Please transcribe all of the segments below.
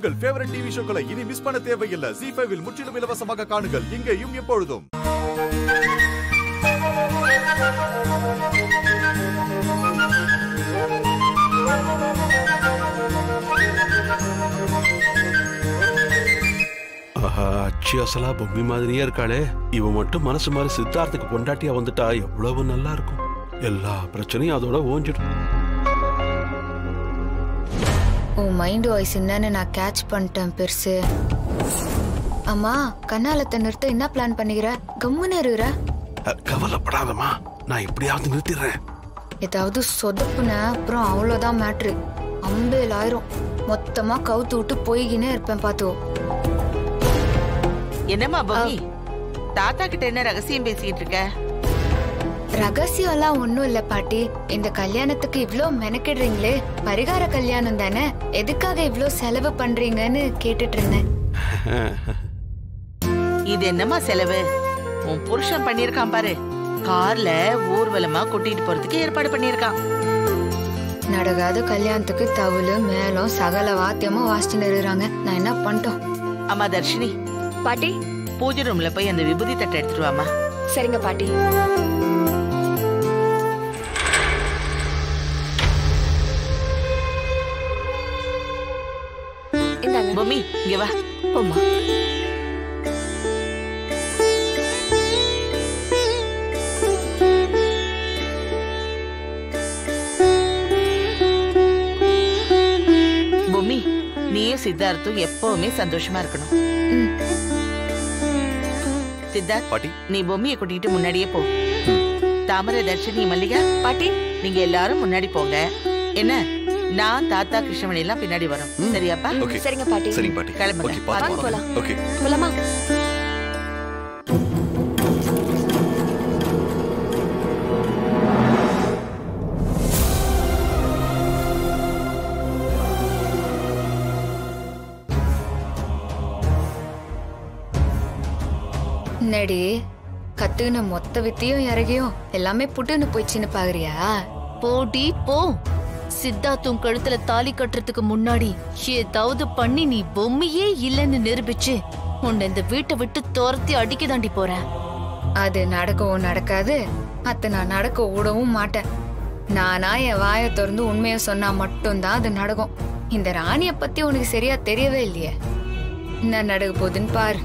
உங்கள் favourite TV ஷோக்களை இனி miss பண்ண தேவையில்லை ஜி ஃபைவில் முற்றிலும் இலவசமாக காணுங்கள் இங்கேயும் எப்பொழுதும் ஆஹா அச்சு அசலா பொம்மி மாதிரியே இருக்காளே இவ மட்டும் மனசு மாதிரி சித்தார்த்துக்கு பொண்டாட்டியா வந்துட்டா எவ்வளவு நல்லா இருக்கும் எல்லா பிரச்சனையும் அதோட ஓஞ்சிடும் உன் மைண்ட் வாய்ஸ் என்னன்னு நான் கேட்ச் பண்ணிட்டேன் பெருசு அம்மா கண்ணாலத்தை நிறுத்த என்ன பிளான் பண்ணிக்கிற கம்முன்னு இருக்கிற அஹ், கவலைப்படாதம்மா நான் இப்படியாவது நிறுத்திடுறேன் ஏதாவது சொதப்புன அப்புறம் அவ்வளோதான் மேட்ரு ஐம்பேழாயிரம் மொத்தமா கவுத்து விட்டு போய்கினே இருப்பேன் பாத்தோ என்னம்மா பொம்மி தாத்தா கிட்ட என்ன ரகசியம் பேசிட்டு இருக்க ரகசியம்லாம் ஒண்ணும் இல்ல பாட்டி இந்த கல்யாணத்துக்கு இவ்ளோ மெனக்கிடுறீங்களே பரிகார கல்யாணம் தானே எதுக்காக இவ்ளோ செலவு பண்றீங்கன்னு கேட்டுட்டு இருந்தேன் இது என்னம்மா செலவு உன் புருஷன் பண்ணிருக்கான் பாரு கார்ல ஊர்வலமா கூட்டிட்டு போறதுக்கு ஏற்பாடு பண்ணிருக்கான் நடக்காத கல்யாணத்துக்கு தவுளு மேளம் சகல வாத்தியமும் வாசிச்சுன்னு இருக்கிறாங்க நான் என்ன பண்ணிட்டோம் அம்மா தர்ஷினி பாட்டி பூஜை ரூம்ல போய் அந்த விபூதி தட்டை எடுத்துட்டு வாமா சரிங்க பாட்டி இந்தாங்க பொம்மி இங்க வா போம்மா பொம்மி நீயும் சித்தார்த்தும் எப்பவுமே சந்தோஷமா இருக்கணும் ம். சித்தார்த் பாட்டி நீ பொம்மியை கூட்டிட்டு முன்னாடியே போ தாமரை தர்ஷினி மல்லிகா பாட்டி நீங்க எல்லாரும் முன்னாடி போங்க என்ன நான் தாத்தா கிருஷ்ணமணி எல்லாம் பின்னாடி வரோம் சரியாப்பா ஓகே சரிங்க பாட்டி சரிங்க பாட்டி கிளம்புங்க. ஓகே பார்த்து வாங்க போலாம். போலாம். ஓகே போலாமா என்னடி கத்துக்கின மொத்த வித்தையும் இறகியும் எல்லாமே புட்டுன்னு போயிடுச்சுன்னு பாக்குறியா போடி போ சித்தார்த்தும் கழுத்துல தாலி கட்டுறதுக்கு முன்னாடி ஏதாவது பண்ணி நீ பொம்மையே இல்லைன்னு நிரூபிச்சு உன்னை இந்த வீட்டை விட்டு துரத்தி அடிக்க தாண்டி போறேன் அது நடக்கவும் நடக்காது அத்தை நான் நடக்க விடவும் மாட்டேன் நானா என் வாயை திறந்து உண்மையை சொன்னா மட்டும்தான் அது நடக்கும் இந்த ராணிய பத்தி உனக்கு சரியா தெரியவே இல்லையே என்ன நடக்க போகுதுன்னு பாரு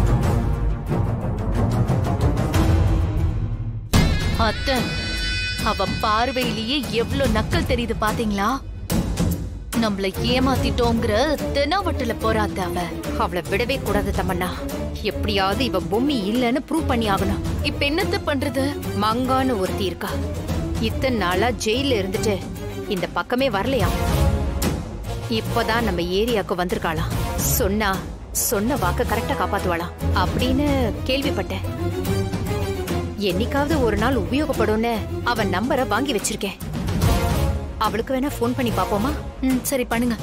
அத்தை அவ பார்வையிலேயே எவ்வளவு நக்கல் தெரியுது பாத்தீங்களா நம்மள ஏமாத்திட்டோங்கிற தெனாவட்டுல போறாத்த அவ அவளை விடவே கூடாது தமன்னா எப்படியாவது இவ பொம்மி இல்லைன்னு ப்ரூவ் பண்ணி ஆகணும் இப்ப என்னத்த பண்றது மங்கான்னு ஒருத்தி இருக்கா இத்தனை நாளா ஜெயில இருந்துட்டு இந்த பக்கமே வரலையா இப்பதான் நம்ம ஏரியாவுக்கு வந்திருக்காளாம் சொன்னா சொன்ன வாக்க கரெக்டா காப்பாத்துவாளாம் அப்படின்னு கேள்விப்பட்டேன் என்னைக்காவது ஒரு நாள் உபயோகப்படும்னு அவன் நம்பரை வாங்கி வச்சிருக்கேன் அவளுக்கு வேணா ஃபோன் பண்ணி பாப்போமா ம் சரி பண்ணுங்க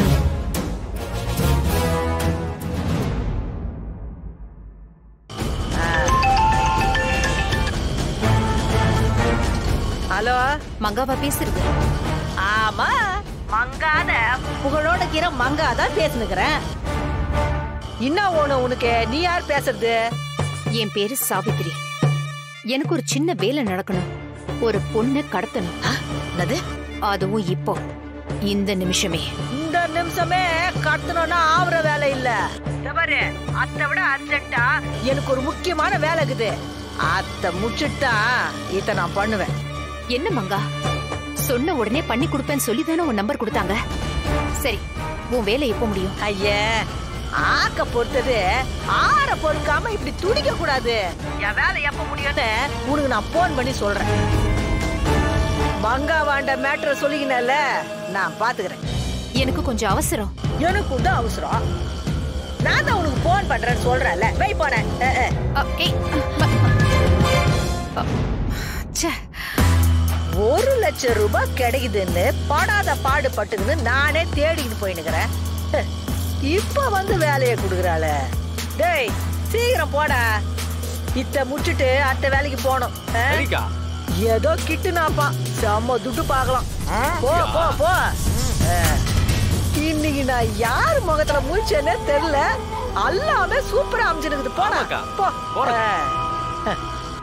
ஹலோ மங்காவா பேசுறது ஆமா மங்காத புகழோட கீரை மங்காதான் பேசுனுக்கிறேன் இன்னும் ஒண்ணு உனக்கு நீ யார் பேசுறது என் பேரு சாவித்திரி எனக்கு ஒரு சின்ன வேலை நடக்கணும் ஒரு பொண்ணை கடத்தணும் என்னது அதுவும் இப்போ இந்த நிமிஷமே இந்த நிமிஷமே கட்டணும்னா ஆவற வேலை இல்ல இத பாரு அத்தை விட அர்ஜென்ட்டா எனக்கு ஒரு முக்கியமான வேலை இருக்குது அத்தை முடிச்சுட்டா இத நான் பண்ணுவேன் என்ன மங்கா சொன்ன உடனே பண்ணி கொடுப்பேன்னு சொல்லி தானே உன் நம்பர் கொடுத்தாங்க சரி உன் வேலை எப்போ முடியும் ஐயே ஆக்க பொறுத்தது ஆற பொறுக்காம இப்படி துடிக்க கூடாது என் வேலை எப்ப முடியும்னு உனக்கு நான் போன் பண்ணி சொல்றேன் மங்கா வாண்ட மேட்ரை சொல்லிக்கினல நான் பாத்துக்கிறேன் எனக்கு கொஞ்சம் அவசரம் எனக்கு தான் அவசரம் நான் தான் உனக்கு போன் பண்றேன்னு சொல்றேன்ல வை போனேன் அ, ஏய், ப- அ, ச்சே, ஒரு லட்சம் ரூபாய் கிடைக்குதுன்னு படாத பாடு பட்டுக்குன்னு நானே தேடிக்கிட்டு போயினுக்கிறேன் ஹ், இப்ப வந்து வேலையை கொடுக்குறாள டேய் சீக்கிரம் போடா இத்த முடிச்சிட்டு அடுத்த வேலைக்கு போகணும் ஆ? ஏதோ கிட்டுனாப்பா செம்ம துட்டு பார்க்கலாம் போ போ போ ஆ. இன்னைக்கு நான் யார் முகத்துல முழிச்சேன்னே தெரியல எல்லாமே சூப்பரா அமைஞ்சிருக்குது போடா ஆமாக்கா. போ போறேன். ஆ.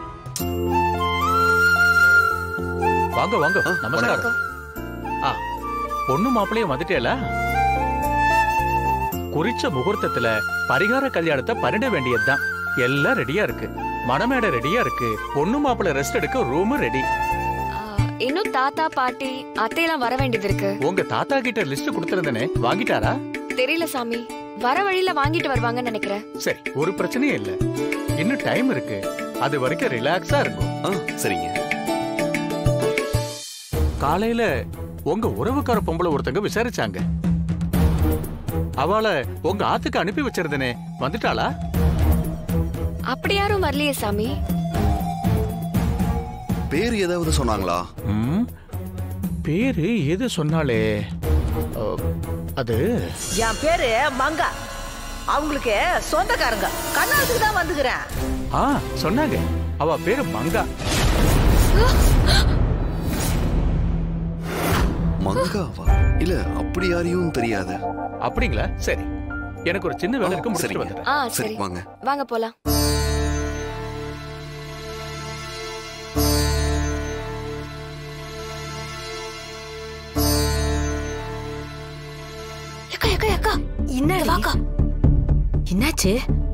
வாங்க வாங்க நமஸ்காரம் ஆ பொண்ணு மாப்பிள்ளையும் வந்துட்டேல குறிச்ச முகூர்த்தத்துல பரிகார கல்யாணத்தை பண்ணிட வேண்டியதுதான் எல்லாம் ரெடியா இருக்கு மணமேடை ரெடியா இருக்கு பொண்ணு மாப்பிள்ளை ரெஸ்ட் எடுக்க ரூம் ரெடி ஆ, இன்னும் தாத்தா பாட்டி அத்தையெல்லாம் வர வேண்டியது இருக்கு உங்க தாத்தா கிட்ட லிஸ்ட் கொடுத்திருந்தனே வாங்கிட்டாரா தெரியல சாமி வர வழியில வாங்கிட்டு வருவாங்கன்னு நினைக்கிறேன் சரி ஒரு பிரச்சனையும் இல்ல இன்னும் டைம் இருக்கு அது வரைக்கும் ரிலாக்ஸா இருக்கும் ஆ, சரிங்க காலையில உங்க உறவுக்கார பொம்பளை ஒருத்தங்க விசாரிச்சாங்க அவளை உங்க ஆத்துக்கு அனுப்பி வச்சிருந்தனே வந்துட்டாளா அப்படி யாரும் வரலையே சாமி பேர் ஏதாவது சொன்னாங்களா ம், பேரு எது சொன்னாலே அ, அது என் பேரு மங்கா அவங்களுக்கு சொந்தக்காரங்க கண்ணாத்துக்கு தான் வந்துக்கிறேன் ஆ சொன்னாங்க அவ பேரு மங்கா மங்காவா இல்ல அப்படி யாரையும் தெரியாத அப்படிங்களா சரி எனக்கு ஒரு சின்ன வேலை இருக்கு முடிச்சிட்டு சரிங்க. வந்துடுறேன் ஆ சரி சரி வாங்க வாங்க போலாம் எக்கா எக்கா எக்கா என்ன வாக்கா என்னாச்சு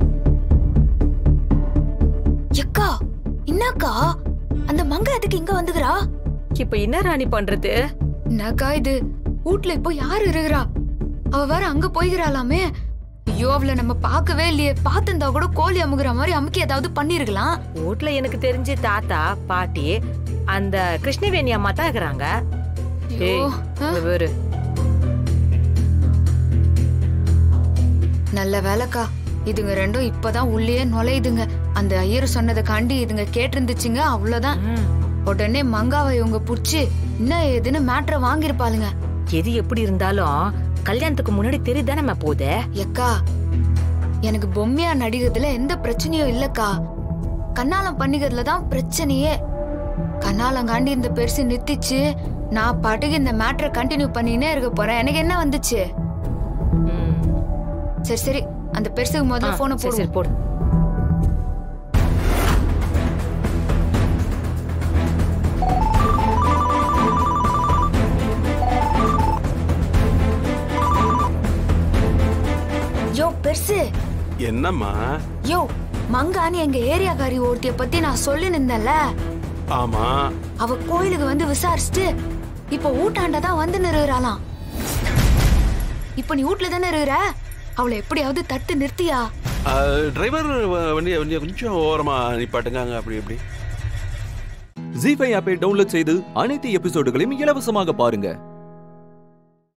எக்கா என்னக்கா அந்த மங்க அதுக்கு இங்க வந்துக்கிறா இப்ப என்ன ராணி பண்றது என்னக்கா இது வீட்ல இப்போ யாரு இருக்கிறா அவ வேற அங்க போய்கிறாளாமே ஐயோ அவளை நம்ம பார்க்கவே இல்லையே பார்த்திருந்தா கூட கோழி அமுகுற மாதிரி அமுக்கி ஏதாவது பண்ணிருக்கலாம் வீட்ல எனக்கு தெரிஞ்சு தாத்தா பாட்டி அந்த கிருஷ்ணவேணி அம்மா தான் இருக்கிறாங்க ஐயோ ஏய், ஆ, இங்க பாரு. நல்ல வேலைக்கா இதுங்க ரெண்டும் இப்பதான் உள்ளே நுழையுதுங்க அந்த ஐயர் சொன்னதை காண்டி இதுங்க கேட்டிருந்துச்சுங்க அவ்வளவுதான் ம். உடனே மங்காவை இவங்க புடிச்சு என்ன ஏதுன்னு மேட்ரை வாங்கியிருப்பாளுங்க எது எப்படி இருந்தாலும் கல்யாணத்துக்கு முன்னாடி தெரியுதானே நம்ம போகுது எக்கா எனக்கு பொம்மையா நடிக்கிறதுல எந்த பிரச்சனையும் இல்லக்கா கண்ணாலம் பண்ணிக்கிறதுல தான் பிரச்சனையே கண்ணாலங்காண்டி இந்த பெருசு நிறுத்திச்சு நான் பாட்டுக்கு இந்த மேட்ரை கண்டினியூ பண்ணினே இருக்க போறேன் எனக்கு என்ன வந்துச்சு ம். சரி சரி அந்த பெருசுக்கு ஆ, முதல்ல போனை சரி, சரி, போடுவோம் போடு யோ பெருசு என்னம்மா யோ மங்கான்னு எங்க ஏரியாக்காரி ஒருத்திய பத்தி நான் சொல்லி நின்றல ஆமா அவ கோயிலுக்கு வந்து விசாரிச்சுட்டு இப்ப ஊட்டாண்ட தான் வந்து நிறுகிறாளாம் இப்ப நீ வீட்ல தானே இருக்கிற அவளை எப்படியாவது தட்டு நிறுத்தியா டிரைவர் வண்டியை வண்டியை கொஞ்சம் ஓரமா நிப்பாட்டுங்க அங்க அப்படி இப்படி ஜி ஃபைவ் ஆப்பை டவுன்லோட் செய்து அனைத்து எபிசோடுகளையும் இலவசமாக பாருங்க